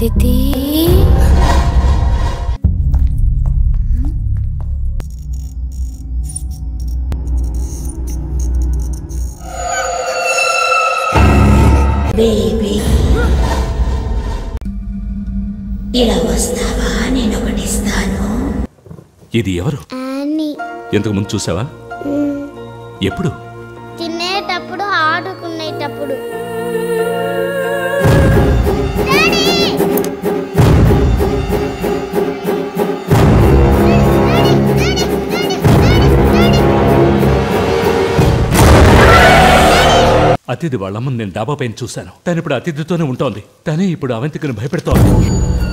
అతిథి బేబీ ఇలా వస్తావా నేను ఒకటిస్తాను ఇది ఎవరు అని ఇంతకు ముందు చూసావా ఎప్పుడు తినేటప్పుడు ఆడుకునేటప్పుడు అతిథి వాళ్ళమ్మని నేను డాబా పైన చూశాను తను ఇప్పుడు అతిథితోనే ఉంటోంది తనే ఇప్పుడు అవంతికను భయపెడుతోంది